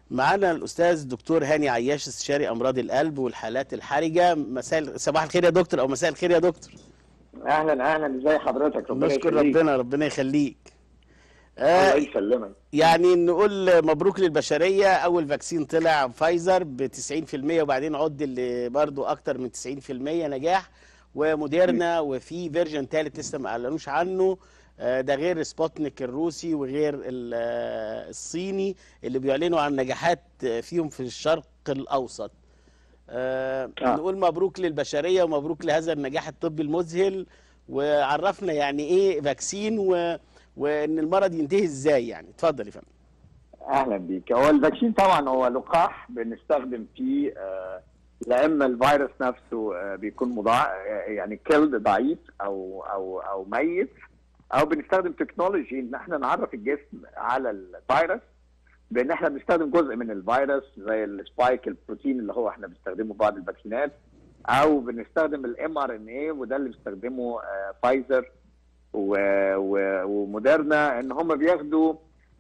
معانا الاستاذ دكتور هاني عياش استشاري امراض القلب والحالات الحرجه مساء صباح الخير يا دكتور او مساء الخير يا دكتور اهلا اهلا ازي حضرتك ربنا نشكر يخليك. ربنا ربنا يخليك الله آه يسلمك يعني نقول مبروك للبشريه اول فاكسين طلع فايزر ب 90% وبعدين عدل برضو اكتر من 90% نجاح وموديرنا وفي فيرجن ثالث لسه ما اعلنوش عنه آه، ده غير سبوتنيك الروسي وغير ال- آه، الصيني اللي بيعلنوا عن نجاحات فيهم في الشرق الاوسط آه، آه. نقول مبروك للبشريه ومبروك لهذا النجاح الطبي المذهل وعرفنا يعني ايه فاكسين و... وان المرض ينتهي ازاي يعني اتفضل يا فندم اهلا بيك هو الفاكسين طبعا هو لقاح بنستخدم فيه آه، لا اما الفيروس نفسه آه، بيكون مضاع آه، يعني كيلد ضعيف او او او ميت او بنستخدم تكنولوجي ان احنا نعرف الجسم على الفيروس بان احنا بنستخدم جزء من الفيروس زي السبايك البروتين اللي هو احنا بنستخدمه في بعض الفاكسينات او بنستخدم الام ار ان اي وده اللي بيستخدمه آه، فايزر و- و- وموديرنا ان هم بياخدوا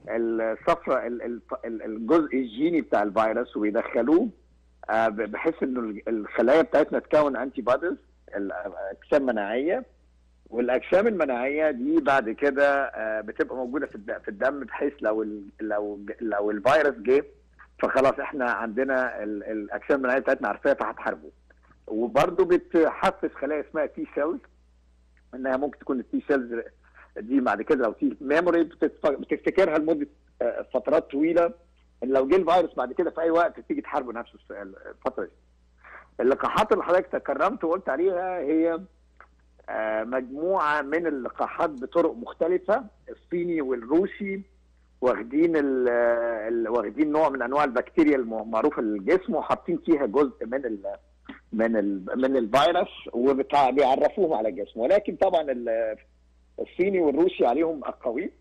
الصفرة ال- ال- ال- الجزء الجيني بتاع الفيروس ويدخلوه آه، ب- بحيث انه ال- الخلايا بتاعتنا تكون انتي بوديز الاجسام مناعيه والاجسام المناعيه دي بعد كده آه، بتبقى موجوده في الد- في الدم بحيث لو ال- لو لو الفيروس جه فخلاص احنا عندنا ال- الاجسام المناعيه بتاعتنا عارفاها فهتحاربه وبرضه بتحفز خلايا اسمها تي سيلز انها ممكن تكون التي سيلز دي بعد كده لو في ميموري بتفتكرها لمده آه، فترات طويله ان لو جه الفيروس بعد كده في اي وقت تيجي تحاربه نفس الس- الفتره دي. اللقاحات اللي حضرتك تكرمت وقلت عليها هي آه، مجموعه من اللقاحات بطرق مختلفه الصيني والروسي واخدين ال ال- واخدين نوع من انواع البكتيريا المعروفه للجسم وحاطين فيها جزء من ال من ال من الفيروس وبيعرفوه على الجسم ولكن طبعا ال- الصيني والروسي عليهم اقاويل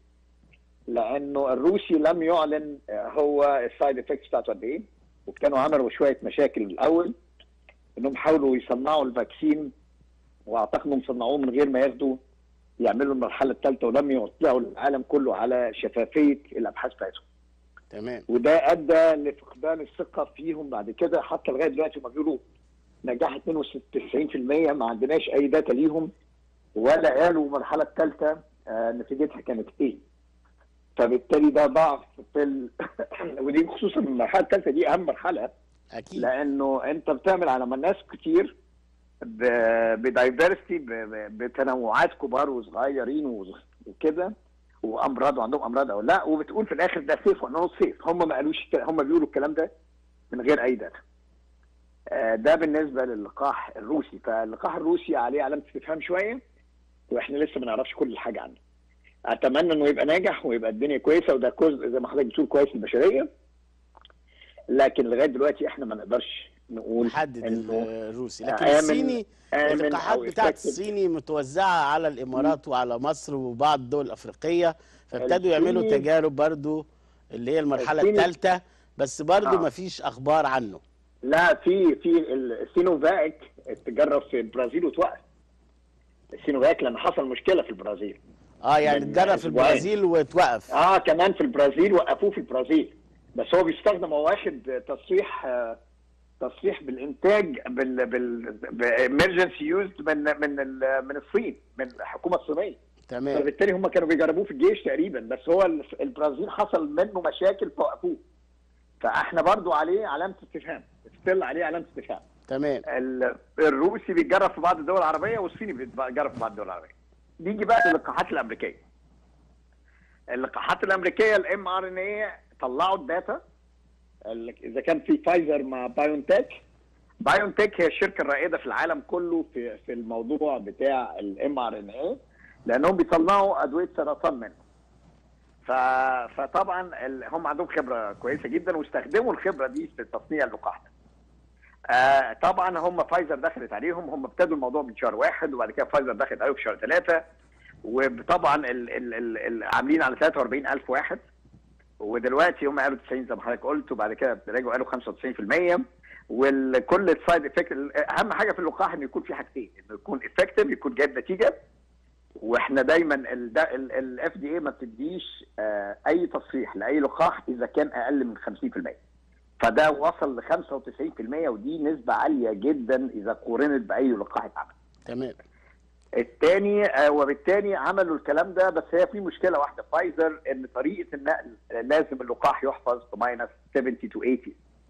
لانه الروسي لم يعلن هو السايد افكتس بتاعته قد ايه وكانوا عملوا شويه مشاكل الاول انهم حاولوا يصنعوا الفاكسين واعتقد انهم صنعوه من غير ما ياخدوا يعملوا المرحله الثالثه ولم يطلعوا للعالم كله على شفافيه الابحاث بتاعتهم تمام وده ادى لفقدان الثقه فيهم بعد كده حتى لغايه دلوقتي هم بيقولوا نجاح 92% ما عندناش اي داتا ليهم ولا قالوا المرحله الثالثه آه نتيجتها كانت ايه فبالتالي ده ضعف في ال... ودي خصوصا المرحله الثالثه دي اهم مرحله اكيد لانه انت بتعمل على ناس كتير بدايفرستي بتنوعات كبار وصغيرين وز- وكده وامراض وعندهم امراض او لا وبتقول في الاخر ده سيف ولا نوت سيف هم ما قالوش هم بيقولوا الكلام ده من غير اي داتا آه، ده بالنسبه للقاح الروسي فاللقاح الروسي عليه علامه استفهام شويه واحنا لسه ما نعرفش كل حاجه عنه اتمنى انه يبقى ناجح ويبقى الدنيا كويسه وده جزء زي ما حضرتك بتقول كويس للبشريه لكن لغايه دلوقتي احنا ما نقدرش نقول نحدد انه الروسي لكن آمن- الصيني آمن اللقاحات أو بتاعت effective. الصيني متوزعه على الامارات وعلى مصر وبعض الدول الافريقيه فابتدوا الصيني- يعملوا تجارب برضو اللي هي المرحله الصيني- الثالثه بس برضو آه. مفيش اخبار عنه لا في في السينوفاك اتجرب في البرازيل وتوقف السينوفاك لان حصل مشكله في البرازيل اه يعني من اتجرب في أسبوعين. البرازيل وتوقف اه كمان في البرازيل وقفوه في البرازيل بس هو بيستخدم هو واخد تصريح آه، تصريح بالانتاج بال بال بامرجنسي يوزد من من ال- من الصين من الحكومه الصينيه تمام فبالتالي هم كانوا بيجربوه في الجيش تقريبا بس هو ال- البرازيل حصل منه مشاكل فوقفوه فاحنا برضو عليه علامه استفهام ستيل عليه علامه استفهام تمام ال- الروسي بيتجرب في بعض الدول العربيه والصيني بيتجرب في بعض الدول العربيه. نيجي بقى للقاحات الامريكيه. اللقاحات الامريكيه الام ار ان اي طلعوا الداتا ال- اذا كان في فايزر مع بايونتك بايونتك هي الشركه الرائده في العالم كله في في الموضوع بتاع الام ار ان اي لانهم بيصنعوا ادويه سرطان منه. ف... فطبعا ال... هم عندهم خبره كويسه جدا واستخدموا الخبره دي في تصنيع اللقاح ده. آه طبعا هم فايزر دخلت عليهم هم ابتدوا الموضوع من شهر واحد وبعد كده فايزر دخلت عليهم في شهر ثلاثه وطبعا ال ال ال ال عاملين على 43000 واحد ودلوقتي هم قالوا 90 زي ما حضرتك قلت وبعد كده رجعوا قالوا 95% وكل السايد افكت اهم حاجه في اللقاح انه يكون في حاجتين انه يكون افكتيف يكون جايب نتيجه واحنا دايما الاف دي اي ما بتديش آه، اي تصريح لاي لقاح اذا كان اقل من 50% فده وصل ل 95% ودي نسبه عاليه جدا اذا قورنت باي لقاح اتعمل تمام الثاني آه، وبالتالي عملوا الكلام ده بس هي في مشكله واحده فايزر ان طريقه النقل آه، لازم اللقاح يحفظ في ماينس 70 تو 80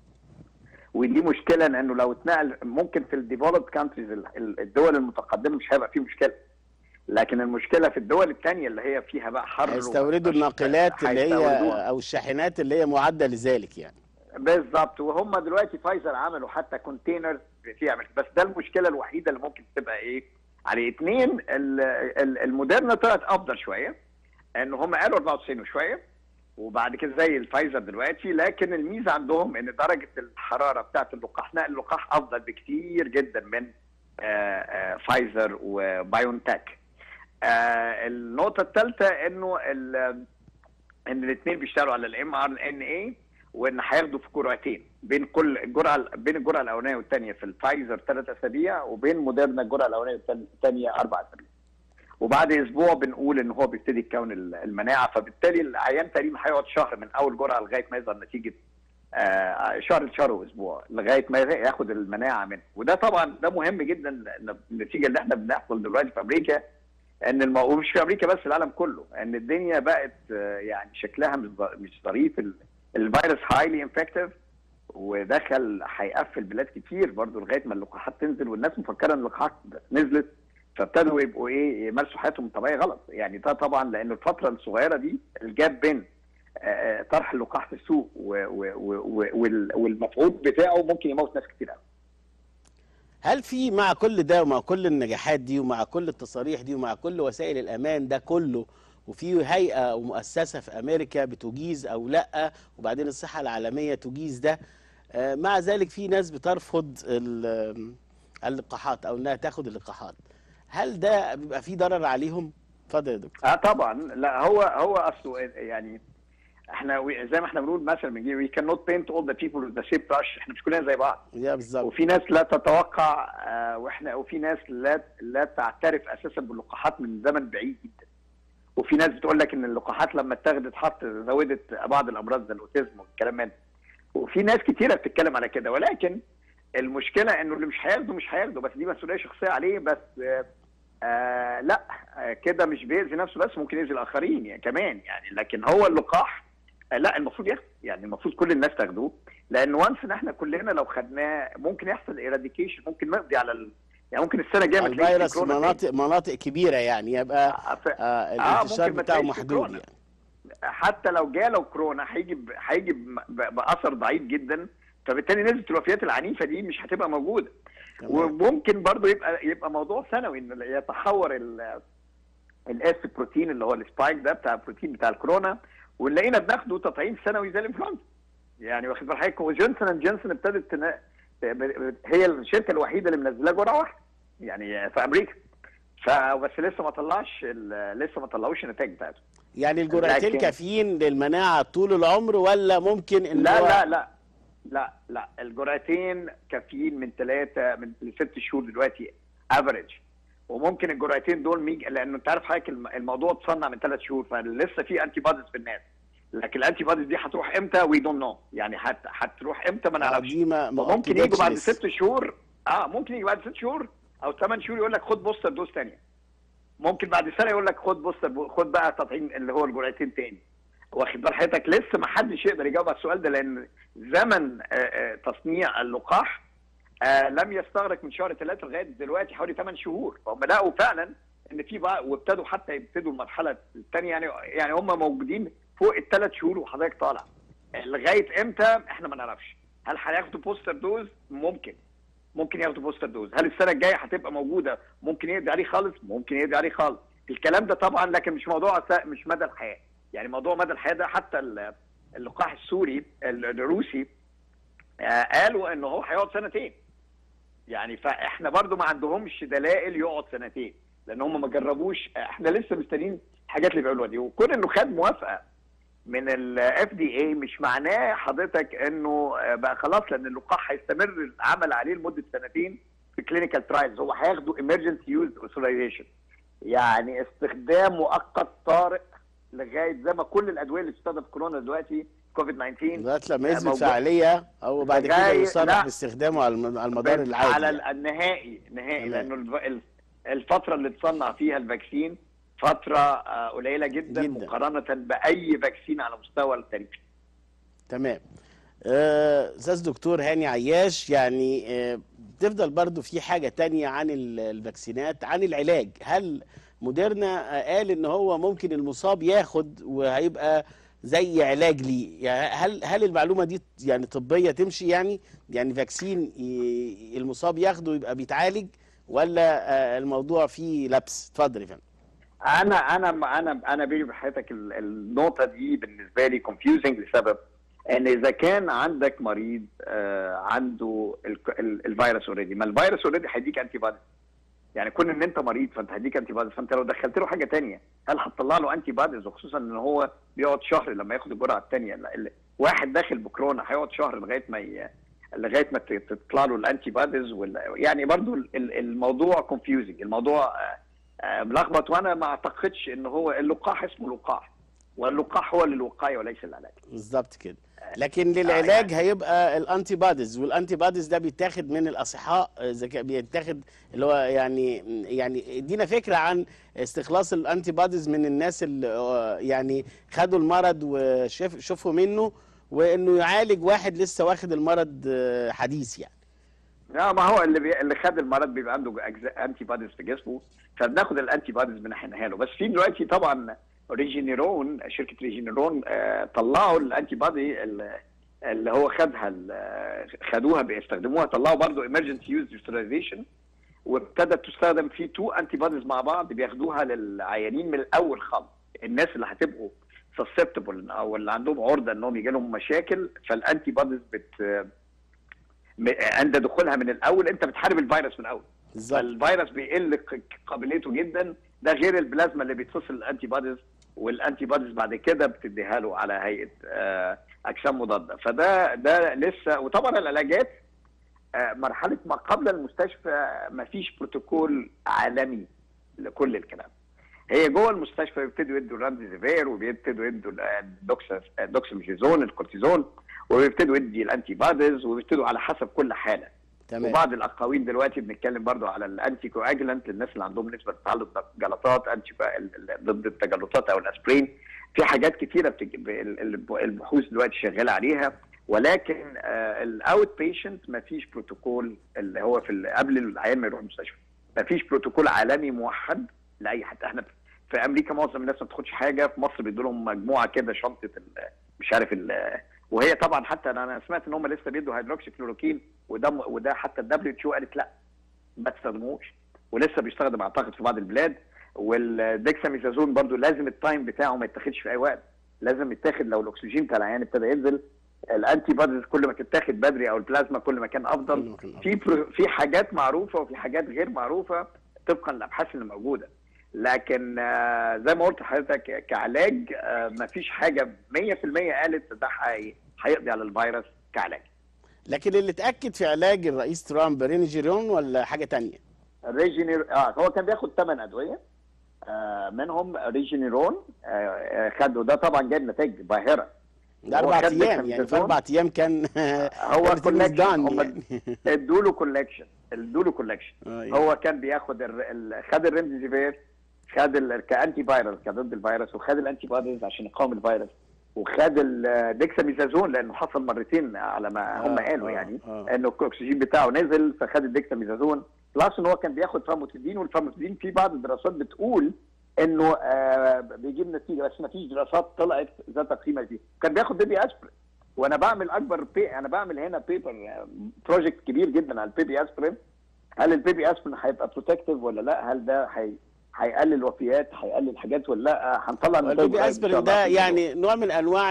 ودي مشكله لانه لو اتنقل ممكن في الديفلوبد كانتريز الدول المتقدمه مش هيبقى فيه مشكله لكن المشكله في الدول الثانيه اللي هي فيها بقى حر هيستوردوا ومفيش- الناقلات اللي هي هيستوردوها. او الشاحنات اللي هي معده لذلك يعني بالظبط وهم دلوقتي فايزر عملوا حتى كونتينرز فيها مش- بس ده المشكله الوحيده اللي ممكن تبقى ايه على اثنين ال- ال- الموديرنا طلعت افضل شويه ان هم قالوا 94 وشويه وبعد كده زي الفايزر دلوقتي لكن الميزه عندهم ان درجه الحراره بتاعت اللقاح نقل اللقاح افضل بكتير جدا من آه، آه، فايزر وبايونتك آه، النقطه الثالثه انه ال- ان الاثنين بيشتغلوا على الام ار ان اي وان هياخدوا في جرعتين بين كل الجرعه بين الجرعه الاولانيه والثانيه في الفايزر ثلاث اسابيع وبين موديرنا الجرعه الاولانيه والثانيه اربع اسابيع وبعد اسبوع بنقول ان هو بيبتدي يكون المناعه فبالتالي العيان تقريبا هيقعد شهر من اول جرعه لغايه ما يظهر نتيجه آه، شهر لشهر واسبوع لغايه ما ياخد المناعه منه وده طبعا ده مهم جدا لأن النتيجه اللي احنا بنحصل دلوقتي في امريكا ان المو... ومش في امريكا بس العالم كله ان الدنيا بقت آه، يعني شكلها مش ظ- مش ظريف ال- الفيروس هايلي انفكتيف ودخل هيقفل بلاد كتير برضو لغايه ما اللقاحات تنزل والناس مفكره ان اللقاحات نزلت فابتدوا يبقوا ايه يمارسوا حياتهم الطبيعيه غلط يعني ده طبعا لان الفتره الصغيره دي الجاب بين آه، آه، طرح اللقاح في السوق و- و- و- و- وال- والمفعول بتاعه ممكن يموت ناس كتير قوي هل في مع كل ده ومع كل النجاحات دي ومع كل التصاريح دي ومع كل وسائل الامان ده كله وفي هيئه ومؤسسه في امريكا بتجيز او لا وبعدين الصحه العالميه تجيز ده آه، مع ذلك في ناس بترفض ال- اللقاحات او انها تاخد اللقاحات هل ده بيبقى فيه ضرر عليهم اتفضل يا دكتور اه طبعا لا هو هو اصله يعني احنا we- زي ما احنا بنقول مثلا بنجي وي كان نوت بينت اول ذا بيبل وذ ذا سيم براش احنا مش كلنا زي بعض يا بالظبط وفي ناس لا تتوقع آه واحنا وفي ناس لا لا تعترف اساسا باللقاحات من زمن بعيد جدا وفي ناس بتقول لك ان اللقاحات لما اتخذت حط زودت بعض الامراض زي الاوتيزم والكلام من ده. وفي ناس كتيره بتتكلم على كده ولكن المشكله انه اللي مش هياخده مش هياخده بس دي مسؤوليه شخصيه عليه بس آه آه لا آه كده مش بيأذي نفسه بس ممكن يأذي الاخرين يعني كمان يعني لكن هو اللقاح آه لا المفروض ياخد يعني المفروض كل الناس تاخدوه لان وانس ان احنا كلنا لو خدناه ممكن يحصل ايراديكيشن ممكن نقضي على ال... يعني ممكن السنه الجايه ما تلاقيش الفيروس في كورونا تاني. مناطق مناطق كبيره يعني يبقى آه، ف- آه الانتشار ممكن ما بتاعه تلاقيش محدود كورونا. يعني حتى لو جاله كورونا هيجي ب- هيجي ب- ب- باثر ضعيف جدا فبالتالي نسبه الوفيات العنيفه دي مش هتبقى موجوده تمام. وممكن برضو يبقى يبقى موضوع سنوي ان يتحور الاس بروتين اللي هو السبايك ده بتاع البروتين بتاع الكورونا ونلاقينا بناخده تطعيم سنوي زي الانفلونزا يعني واخد بال حضرتك وجونسون اند جونسون ابتدت تنا... هي الشركه الوحيده اللي منزلاه جرعه واحده يعني في امريكا فبس لسه ما طلعش ال- لسه ما طلعوش النتائج بتاعته يعني الجرعتين لكن- كافيين للمناعه طول العمر ولا ممكن ان لا هو لا لا لا لا الجرعتين كافيين من ثلاثه من لست شهور دلوقتي افريج وممكن الجرعتين دول ميج... لانه انت عارف حضرتك الم- الموضوع اتصنع من ثلاث شهور فلسه في انتي بوديز في الناس لكن الانتي بوديز دي هتروح امتى وي دونت نو يعني هت... هتروح امتى ما آه، نعرفش دي ما ما وممكن أكدتش يجوا بعد لسه. ست شهور اه ممكن يجي بعد ست شهور او ثمان شهور يقول لك خد بوستر دوز ثانيه ممكن بعد سنه يقول لك خد بوستر خد بقى تطعيم اللي هو الجرعتين تاني واخد بال حضرتك لسه ما حدش يقدر يجاوب على السؤال ده لان زمن آه، آه، تصنيع اللقاح آه، لم يستغرق من شهر ثلاثه لغايه دلوقتي حوالي 8 شهور فهم لقوا فعلا ان في بقى وابتدوا حتى يبتدوا المرحله الثانيه يعني يعني هم موجودين فوق الثلاث شهور وحضرتك طالع لغايه امتى احنا ما نعرفش هل هياخدوا بوستر دوز ممكن ممكن ياخدوا بوستر دوز هل السنه الجايه هتبقى موجوده ممكن يقضي عليه خالص ممكن يقضي عليه خالص الكلام ده طبعا لكن مش موضوع س- مش مدى الحياه يعني موضوع مدى الحياه ده حتى ال- اللقاح السوري ال- الروسي آه، قالوا ان هو هيقعد سنتين يعني فاحنا برضو ما عندهمش دلائل يقعد سنتين لان هم ما جربوش احنا لسه مستنيين الحاجات اللي بيقولوها دي وكون انه خد موافقه من الاف دي اي مش معناه حضرتك انه آه، بقى خلاص لان اللقاح هيستمر العمل عليه لمده سنتين في كلينيكال ترايلز هو هياخدوا emergency يوز authorization يعني استخدام مؤقت طارئ لغايه زي ما كل الادويه اللي بتستخدم في كورونا دلوقتي كوفيد 19 لغايه لما يثبت موجود. فعاليه او بعد كده لغاية- يصرح لا. باستخدامه على الم- على المدار بس العادي على يعني. النهائي نهائي تمام. لانه الف- ال- الفتره اللي اتصنع فيها الفاكسين فتره آه، قليله جدا, جداً. مقارنه باي فاكسين على مستوى التاريخ تمام آه، استاذ دكتور هاني عياش يعني آه، تفضل برضو في حاجة تانية عن ال- الفاكسينات عن العلاج هل موديرنا آه، قال ان هو ممكن المصاب ياخد وهيبقى زي علاج ليه يعني هل هل المعلومة دي يعني طبية تمشي يعني يعني فاكسين ي- المصاب ياخده يبقى بيتعالج ولا آه، الموضوع فيه لبس اتفضل يا فندم انا انا انا انا بيني بحياتك ال- النقطه دي بالنسبه لي كونفيوزنج لسبب ان اذا كان عندك مريض آه، عنده ال- ال- الفيروس اوريدي ما الفيروس اوريدي هيديك انتي بادي يعني كون ان انت مريض فانت هيديك انتي باديز فانت لو دخلت له حاجه تانية هل هتطلع له انتي باديز وخصوصا ان هو بيقعد شهر لما ياخد الجرعه الثانيه واحد داخل بكورونا هيقعد شهر لغايه ما ي... لغايه ما ت- تطلع له الانتي باديز وال... يعني برضو ال- ال- الموضوع كونفيوزنج الموضوع آه، آه، ملخبط وانا ما اعتقدش ان هو اللقاح اسمه لقاح واللقاح هو للوقايه وليس العلاج بالظبط كده لكن للعلاج هيبقى الانتي بوديز والانتي بوديز ده بيتاخد من الاصحاء اذا كان بيتاخد اللي هو يعني يعني ادينا فكره عن استخلاص الانتي بوديز من الناس اللي آه، يعني خدوا المرض وشوف شوفوا منه وانه يعالج واحد لسه واخد المرض آه، حديث يعني لا ما هو اللي بي... اللي خد المرض بيبقى عنده أجزاء انتي بوديز في جسمه فبناخد الانتي بوديز بنحقنها له بس في دلوقتي طبعا ريجينيرون شركه ريجينيرون آه طلعوا الانتي بودي ال- اللي هو خدها ال- خدوها بيستخدموها طلعوا برضه ايمرجنسي يوز يوتيلايزيشن وابتدت تستخدم في تو انتي بوديز مع بعض بياخدوها للعيانين من الاول خالص الناس اللي هتبقوا سسبتبل او اللي عندهم عرضه انهم يجي لهم مشاكل فالانتي بوديز بت م- عند دخولها من الاول انت بتحارب الفيروس من الاول بالظبط فالفيروس بيقل ق- قابليته جدا ده غير البلازما اللي بيتصل الانتي بوديز والانتي بوديز بعد كده بتديها له على هيئه آه، اجسام مضاده فده ده لسه وطبعا العلاجات آه، مرحله ما قبل المستشفى ما فيش بروتوكول عالمي لكل الكلام هي جوه المستشفى بيبتدوا يدوا الرامديزيفير وبيبتدوا يدوا الدوكسا الدوكساميثازون الكورتيزون وبيبتدوا يدي الانتي بوديز وبيبتدوا على حسب كل حاله تمام وبعض الاقاويل دلوقتي بنتكلم برضو على الانتي كواجلانت للناس اللي عندهم نسبه تعلق جلطات انتي ال- ال- ضد التجلطات او الاسبرين في حاجات كتيره بتج... ب- ال- ال- البحوث دلوقتي شغاله عليها ولكن الاوت بيشنت ما فيش بروتوكول اللي هو في ال- قبل العيان ما يروح المستشفى ما فيش بروتوكول عالمي موحد لاي حد احنا في امريكا معظم الناس ما بتاخدش حاجه في مصر بيدوا لهم مجموعه كده شنطه ال- مش عارف ال- وهي طبعا حتى انا أنا سمعت ان هم لسه بيدوا هيدروكسي كلوروكين وده وده حتى الدبليو اتش قالت لا ما تستخدموش ولسه بيستخدم اعتقد في بعض البلاد والديكساميثازون برضو لازم التايم بتاعه ما يتاخدش في اي وقت لازم يتاخد لو الاكسجين بتاع العيان ابتدى ينزل الانتي بوديز كل ما تتاخد بدري او البلازما كل ما كان افضل كل ما كان أفضل. في برو- في حاجات معروفه وفي حاجات غير معروفه طبقا للابحاث اللي موجوده لكن آه، زي ما قلت لحضرتك كعلاج ما فيش حاجه 100% قالت ده هي- هيقضي على الفيروس كعلاج لكن اللي اتاكد في علاج الرئيس ترامب رينيجيرون ولا حاجه تانية ريجينير اه هو كان بياخد ثمان ادويه آه منهم ريجينيرون آه آه، خده ده طبعا جاب نتائج باهره ده هو اربع خد ايام يعني في ديكساميثازون. اربع ايام كان هو كانت كولكشن done هم يعني. ادوا له كولكشن ادوا له كولكشن آه، يعني. هو كان بياخد ال... ال... خد الريمديزيفير خد ال... كانتي فيروس كضد الفيروس وخد الانتي بوديز عشان يقاوم الفيروس وخد الديكساميثازون لانه حصل مرتين على ما هم آه، قالوا آه، يعني آه. انه الاكسجين بتاعه نزل فخد الديكساميثازون بلس ان هو كان بياخد فاموتيدين والفاموتيدين في بعض الدراسات بتقول انه آه بيجيب نتيجه بس ما فيش دراسات طلعت ذات قيمه دي كان بياخد بيبي اسبرين وانا بعمل اكبر بي انا بعمل هنا بيبر بروجكت كبير جدا على البيبي اسبرين هل البيبي اسبرين هيبقى بروتكتيف ولا لا هل ده هي هيقلل وفيات هيقلل حاجات ولا لا هنطلع نتائج البيبي قريب إن شاء اسبرين الله ده في الموضوع. يعني نوع من انواع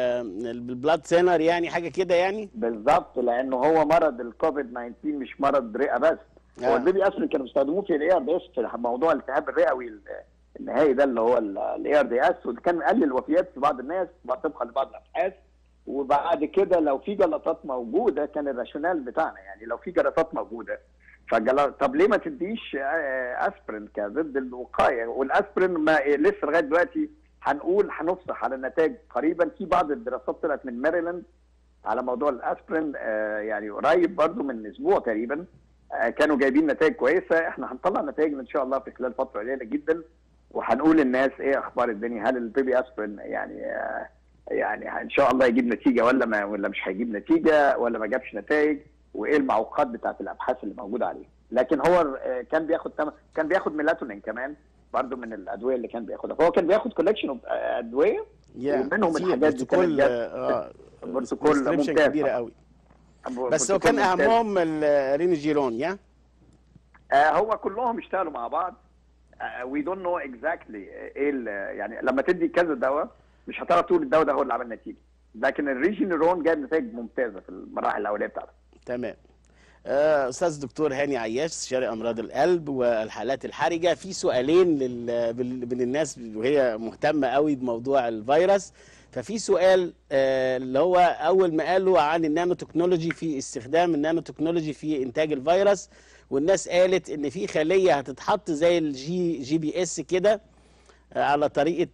البلاد سينر يعني حاجه كده يعني بالظبط لانه هو مرض الكوفيد 19 مش مرض رئه بس آه. هو البيبي اسبرين كانوا بيستخدموه في الاي ار دي اس في موضوع الالتهاب الرئوي ال- النهائي ده اللي هو الاي ار دي اس وده كان مقلل الوفيات في بعض الناس طبقا لبعض الابحاث وبعد كده لو في جلطات موجوده كان الراشونال بتاعنا يعني لو في جلطات موجوده فجل... طب ليه ما تديش آه، اسبرين كضد الوقايه والاسبرين ما لسه لغايه دلوقتي هنقول هنفصح على النتائج قريبا في بعض الدراسات طلعت من ماريلاند على موضوع الاسبرين آه يعني قريب برضو من اسبوع تقريبا آه كانوا جايبين نتائج كويسه احنا هنطلع نتائج ان شاء الله في خلال فتره قليله جدا وهنقول للناس ايه اخبار الدنيا هل البيبي اسبرين يعني آه يعني ان شاء الله يجيب نتيجه ولا ما ولا مش هيجيب نتيجه ولا ما جابش نتائج وايه المعوقات بتاعت الابحاث اللي موجوده عليه لكن هو كان بياخد كان بياخد ميلاتونين كمان برضه من الادويه اللي كان بياخدها فهو كان بياخد كولكشن اوف ادويه ومنهم الحاجات دي كانت اه بروتوكول ممتاز كبيره قوي بس هو كان اهمهم الرينجيرون يا آه هو كلهم اشتغلوا مع بعض وي دونت نو اكزاكتلي ايه يعني لما تدي كذا دواء مش هتعرف تقول الدواء ده هو اللي عمل نتيجه لكن الريجينيرون جاب نتائج ممتازه في المراحل الاوليه بتاعته تمام استاذ دكتور هاني عياش استشاري امراض القلب والحالات الحرجه في سؤالين من الناس وهي مهتمه قوي بموضوع الفيروس ففي سؤال اللي هو اول ما قالوا عن النانو تكنولوجي في استخدام النانو تكنولوجي في انتاج الفيروس والناس قالت ان في خليه هتتحط زي الجي جي بي اس كده على طريقه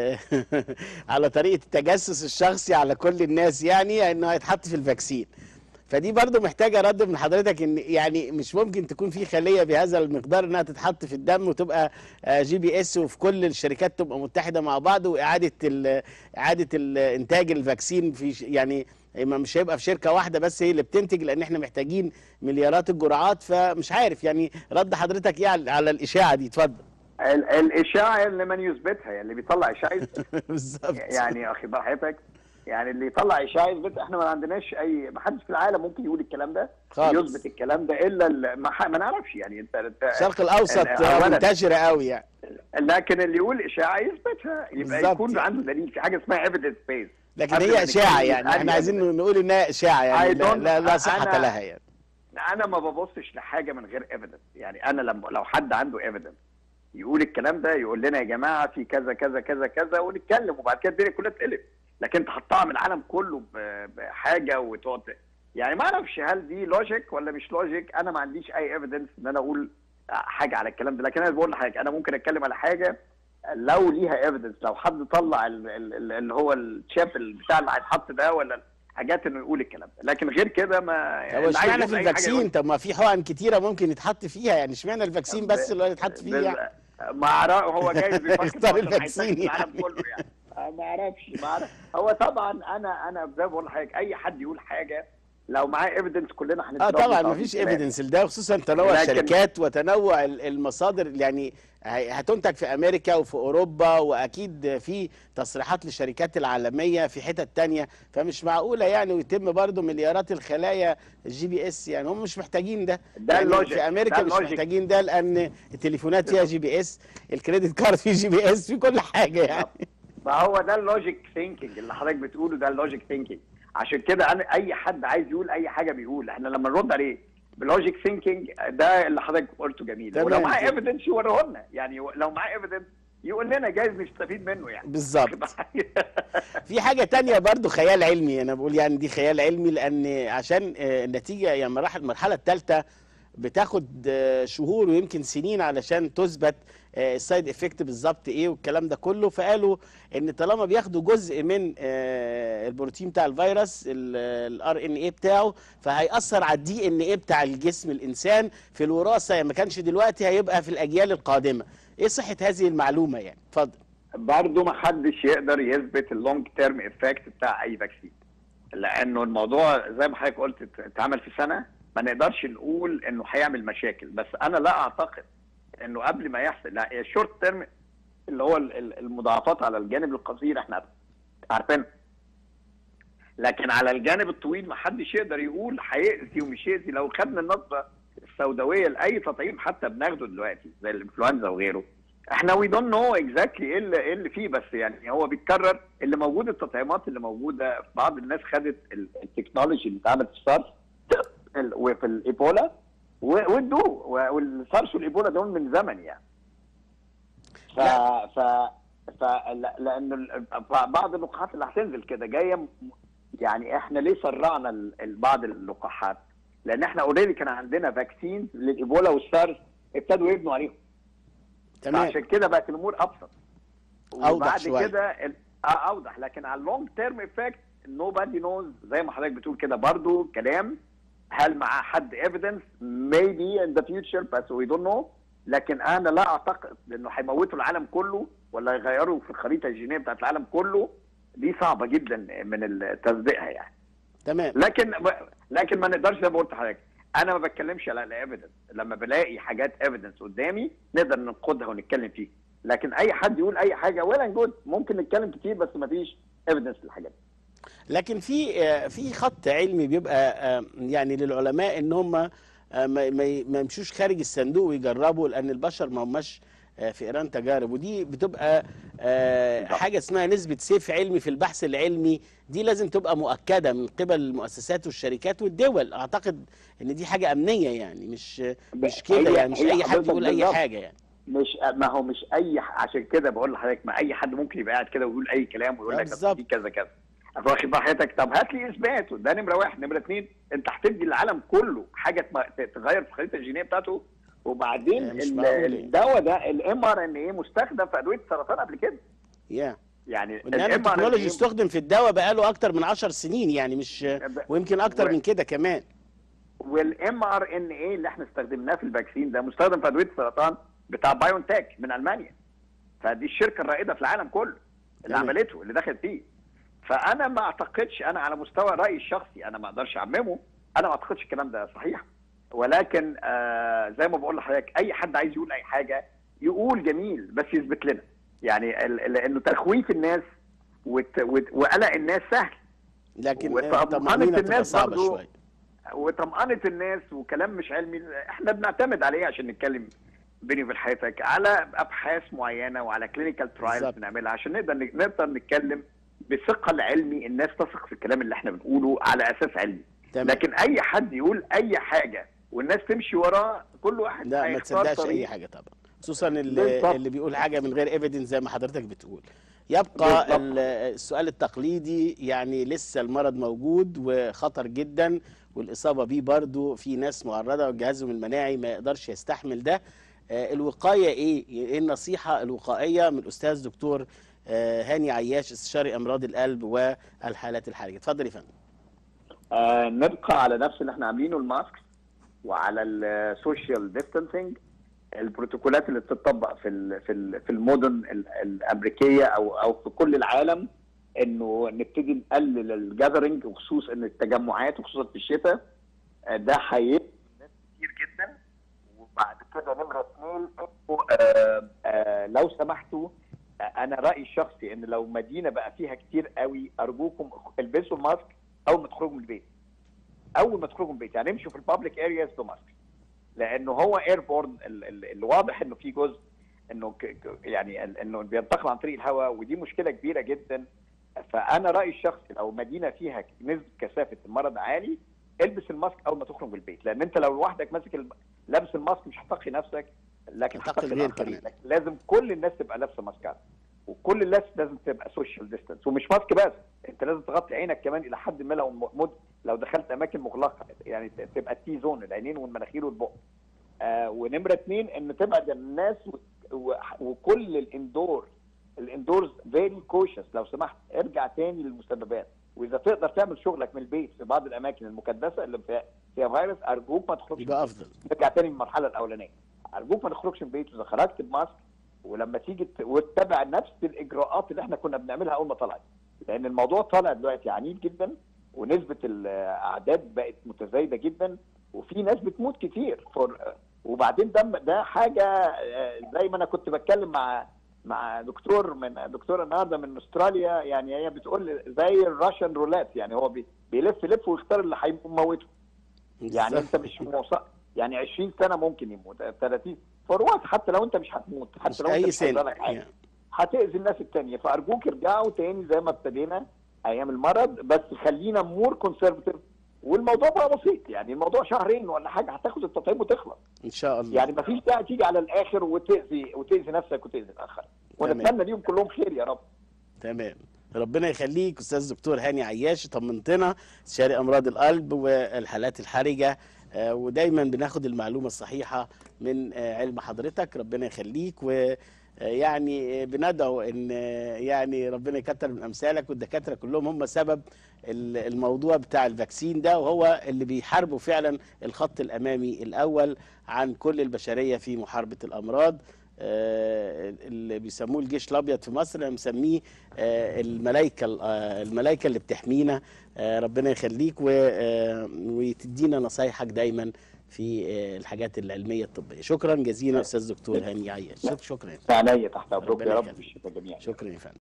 على طريقه التجسس الشخصي على كل الناس يعني انه هيتحط في الفاكسين فدي برضو محتاجه رد من حضرتك ان يعني مش ممكن تكون في خليه بهذا المقدار انها تتحط في الدم وتبقى جي بي اس وفي كل الشركات تبقى متحده مع بعض واعاده ال اعاده انتاج الفاكسين في يعني مش هيبقى في شركه واحده بس هي اللي بتنتج لان احنا محتاجين مليارات الجرعات فمش عارف يعني رد حضرتك ايه على الاشاعه دي اتفضل الاشاعه اللي من يثبتها يعني اللي بيطلع اشاعه بالظبط يعني اخي بقى حضرتك يعني اللي يطلع اشاعه يثبت احنا ما عندناش اي ما حدش في العالم ممكن يقول الكلام ده خالص. يثبت الكلام ده الا ما, ما نعرفش يعني انت, انت الشرق الاوسط منتشره قوي يعني لكن اللي يقول اشاعه يثبتها يبقى بالظبط. يكون عنده دليل في حاجه اسمها ايفيدنس بيس لكن هي اشاعه يعني احنا عايزين نقول انها اشاعه يعني I لا, don't- لا, لا صحه أنا- لها يعني انا ما ببصش لحاجه من غير ايفيدنس يعني انا لما لو حد عنده ايفيدنس يقول الكلام ده يقول لنا يا جماعه في كذا كذا كذا كذا ونتكلم وبعد كده الدنيا كلها تقلب لكن تحطها من العالم كله ب- بحاجه وتقعد يعني ما اعرفش هل دي لوجيك ولا مش لوجيك انا ما عنديش اي ايفيدنس ان انا اقول حاجه على الكلام ده لكن انا بقول لحضرتك انا ممكن اتكلم على حاجه لو ليها ايفيدنس لو حد طلع ال- ال- ال- اللي هو الشاب بتاع اللي هيتحط ده ولا حاجات انه يقول الكلام ده لكن غير كده ما طب اللي عايز اشمعنى يقول في أي حاجة الفاكسين يقول. طب ما في حقن كتيره ممكن يتحط فيها يعني اشمعنى الفاكسين بس اللي هو يتحط فيه بال- يعني ما اعرف هو جاي بيفكر اختار إنه عشان الفاكسين هيسكت العالم يعني. كله يعني آه، ما اعرفش ما اعرف هو طبعا انا انا زي ما بقول لحضرتك اي حد يقول حاجه لو معاه ايفيدنس كلنا اه هنضرب طبعا له ما فيش كلام. ايفيدنس لده خصوصا تنوع لكن- الشركات وتنوع ال- المصادر يعني هي- هتنتج في امريكا وفي اوروبا واكيد في تصريحات للشركات العالميه في حتت تانية فمش معقوله يعني ويتم برضو مليارات الخلايا الجي بي اس يعني هم مش محتاجين ده ده يعني اللوجيك، في امريكا ده مش اللوجيك. محتاجين ده لان التليفونات فيها جي بي اس الكريدت كارد فيه جي بي اس في كل حاجه يعني ما هو ده اللوجيك ثينكينج اللي حضرتك بتقوله ده اللوجيك ثينكينج عشان كده انا اي حد عايز يقول اي حاجه بيقول احنا لما نرد عليه بلوجيك ثينكينج ده اللي حضرتك قلته جميل تمام ولو معاه كده. ايفيدنس يوريه لنا يعني لو معاه ايفيدنس يقول لنا جايز نستفيد منه يعني بالظبط في حاجة تانية برضو خيال علمي أنا بقول يعني دي خيال علمي لأن عشان آه، النتيجة يعني المراحل المرحلة الثالثة بتاخد آه، شهور ويمكن سنين علشان تثبت آه، السايد افكت بالظبط ايه والكلام ده كله فقالوا ان طالما بياخدوا جزء من آه، البروتين بتاع الفيروس الار ان ايه بتاعه فهيأثر على الدي ان ايه بتاع الجسم الانسان في الوراثة يعني ما كانش دلوقتي هيبقى في الاجيال القادمة ايه صحة هذه المعلومة يعني اتفضل برضه ما حدش يقدر يثبت اللونج تيرم افكت بتاع اي فاكسين لانه الموضوع زي ما حضرتك قلت ات- اتعمل في سنه ما نقدرش نقول انه هيعمل مشاكل بس انا لا اعتقد انه قبل ما يحصل لا الشورت تيرم اللي هو ال- ال- المضاعفات على الجانب القصير احنا عارفين لكن على الجانب الطويل ما حدش يقدر يقول هيأذي ومش يأذي لو خدنا النظره السوداويه لاي تطعيم حتى بناخده دلوقتي زي الانفلونزا وغيره احنا وي دونت نو اكزاكتلي ايه اللي ايه اللي فيه بس يعني هو بيتكرر اللي موجود التطعيمات اللي موجوده في بعض الناس خدت ال- التكنولوجي اللي اتعملت في السارس ال- وفي الايبولا و- وادوه و- والسارس والايبولا دول من زمن يعني ف لا. ف ف لا- لان ال- بعض اللقاحات اللي هتنزل كده جايه م- يعني احنا ليه سرعنا ال- ال- بعض اللقاحات؟ لان احنا اوريدي كان عندنا فاكسين للايبولا والسارس ابتدوا يبنوا عليهم تمام عشان كده بقت الامور ابسط وبعد شوية. كده ال- آه، اوضح لكن على اللونج تيرم افكت nobody knows زي ما حضرتك بتقول كده برضو كلام هل مع حد ايفيدنس maybe in the future بس we don't know لكن انا لا اعتقد انه هيموتوا العالم كله ولا يغيروا في الخريطه الجينيه بتاعت العالم كله دي صعبه جدا من تصديقها يعني تمام لكن لكن ما نقدرش زي ما قلت لحضرتك انا ما بتكلمش على الايفيدنس لما بلاقي حاجات ايفيدنس قدامي نقدر ننقدها ونتكلم فيها لكن اي حد يقول اي حاجه ولا جود ممكن نتكلم كتير بس ما فيش ايفيدنس للحاجات دي. لكن في آه، في خط علمي بيبقى آه، يعني للعلماء ان هم آه، ما ما ما يمشوش خارج الصندوق ويجربوا لان البشر ما هماش آه، في ايران تجارب ودي بتبقى آه، بالظبط. حاجه اسمها نسبه سيف علمي في البحث العلمي دي لازم تبقى مؤكده من قبل المؤسسات والشركات والدول اعتقد ان دي حاجه امنيه يعني مش مش كده هي- يعني مش هي اي حد حضرتك يقول اي بالظبط. حاجه يعني مش ما هو مش اي ح- عشان كده بقول لحضرتك ما اي حد ممكن يبقى قاعد كده ويقول اي كلام ويقول آه، لك بالظبط. أصل دي كذا كذا واخد بال حضرتك طب هات لي اثبات ده نمره واحد نمره اثنين انت هتدي العالم كله حاجه تم- تغير في الخريطه الجينيه بتاعته وبعدين آه، مش ال- معقول يعني. الدواء ده الام ار ان ايه مستخدم في ادويه السرطان قبل كده يا يعني والنانو تكنولوجي استخدم في الدواء بقاله اكتر من 10 سنين يعني مش ويمكن اكتر و- من كده كمان والام ار ان ايه اللي احنا استخدمناه في الفاكسين ده مستخدم في ادويه السرطان بتاع بايون تك من المانيا فدي الشركه الرائده في العالم كله اللي تمام. عملته اللي دخلت فيه فانا ما اعتقدش انا على مستوى رايي الشخصي انا ما اقدرش اعممه انا ما اعتقدش الكلام ده صحيح ولكن آه زي ما بقول لحضرتك اي حد عايز يقول اي حاجه يقول جميل بس يثبت لنا يعني ال- ال- لانه تخويف الناس وت- وت- وقلق الناس سهل لكن وطمأنة آه، طمأنينة تبقى الناس صعبة برضو شوية وطمأنة الناس وكلام مش علمي احنا بنعتمد عليه عشان نتكلم بيني وبين حضرتك على ابحاث معينه وعلى كلينيكال ترايلز بالظبط. بنعملها عشان نقدر نقدر نتكلم بثقل علمي الناس تثق في الكلام اللي احنا بنقوله على اساس علمي تمام لكن اي حد يقول اي حاجه والناس تمشي وراه كل واحد لا ما هيختار تصدقش طريق. اي حاجه طبعا خصوصا اللي, بالظبط. اللي بيقول حاجه من غير ايفيدنس زي ما حضرتك بتقول يبقى بالظبط. ال- السؤال التقليدي يعني لسه المرض موجود وخطر جدا والاصابه بيه برضو في ناس معرضه وجهازهم المناعي ما يقدرش يستحمل ده آه، الوقايه ايه ايه النصيحه الوقائيه من الاستاذ دكتور آه، هاني عياش استشاري امراض القلب والحالات الحرجه اتفضل يا فندم آه نبقى على نفس اللي احنا عاملينه الماسك وعلى السوشيال ديستانسينج البروتوكولات اللي بتطبق في ال في ال في المدن ال- الامريكيه او او في كل العالم انه نبتدي نقلل الجاذرنج وخصوص ان التجمعات وخصوصا في الشتاء آه، ده هيفيد ناس كتير جدا وبعد كده نمره اثنين إنه، آه، آه، لو سمحتوا آه، انا رايي الشخصي ان لو مدينه بقى فيها كتير قوي ارجوكم البسوا الماسك اول ما تخرجوا من البيت اول ما تخرجوا من البيت يعني امشوا في البابليك ارياز بماسك لانه هو ايربورن الواضح انه في جزء انه ك- ك- يعني ال- انه بينتقل عن طريق الهواء ودي مشكله كبيره جدا فانا رايي الشخصي لو مدينه فيها نسبه كثافه المرض عالي البس الماسك اول ما تخرج من البيت لان انت لو لوحدك ماسك الم- لابس الماسك مش هتقي نفسك لكن هتقي هتقي الغير الآخرين. كمان. لكن لازم كل الناس تبقى لابسه ماسكات وكل الناس لازم تبقى سوشيال ديستانس ومش ماسك بس انت لازم تغطي عينك كمان الى حد ما لو مد لو دخلت اماكن مغلقه يعني ت- تبقى التي زون العينين والمناخير والبق آه ونمره اثنين ان تبعد الناس و... و... وكل الاندور الاندورز فيري كوشس لو سمحت ارجع تاني للمسببات واذا تقدر تعمل شغلك من البيت في بعض الاماكن المكدسه اللي فيها فيها فيروس ارجوك ما تخرجش يبقى افضل نرجع تاني للمرحله الاولانيه ارجوك ما تخرجش من البيت واذا خرجت بماسك ولما تيجي ت- وتتبع نفس الاجراءات اللي احنا كنا بنعملها اول ما طلعت لان الموضوع طالع دلوقتي عنيف جدا ونسبه الاعداد بقت متزايده جدا وفي ناس بتموت كتير فور وبعدين ده ده حاجه آه، زي ما انا كنت بتكلم مع مع دكتور من دكتوره النهارده من استراليا يعني هي بتقول زي الراشن رولات يعني هو بي- بيلف يلف ويختار اللي هيموته يعني انت مش موصل يعني 20 سنه ممكن يموت 30 فروات حتى لو انت مش هتموت مش حتى لو انت اي مش هيجرى سنه لك حاجه يعني. هتاذي الناس التانية فارجوك ارجعوا تاني زي ما ابتدينا ايام المرض بس خلينا مور كونسرفتيف والموضوع بقى بسيط يعني الموضوع شهرين ولا حاجه هتاخد التطعيم وتخلص ان شاء الله يعني مفيش داعي تيجي على الاخر وتاذي وتاذي نفسك وتاذي الاخر ونتمنى ليهم كلهم خير يا رب تمام ربنا يخليك استاذ دكتور هاني عياش طمنتنا استشاري امراض القلب والحالات الحرجه آه، ودايما بناخد المعلومه الصحيحه من آه، علم حضرتك ربنا يخليك و يعني بندعو ان يعني ربنا يكتر من امثالك والدكاتره كلهم هم سبب الموضوع بتاع الفاكسين ده وهو اللي بيحاربوا فعلا الخط الامامي الاول عن كل البشريه في محاربه الامراض اللي بيسموه الجيش الابيض في مصر انا مسميه الملائكه الملائكه اللي بتحمينا ربنا يخليك وتدينا نصايحك دايما في الحاجات العلميه الطبيه شكرا جزيلا استاذ دكتور هاني عياش شكرا عينيا تحت امرك يا رب بالشفاء جميعا شكرا يا فندم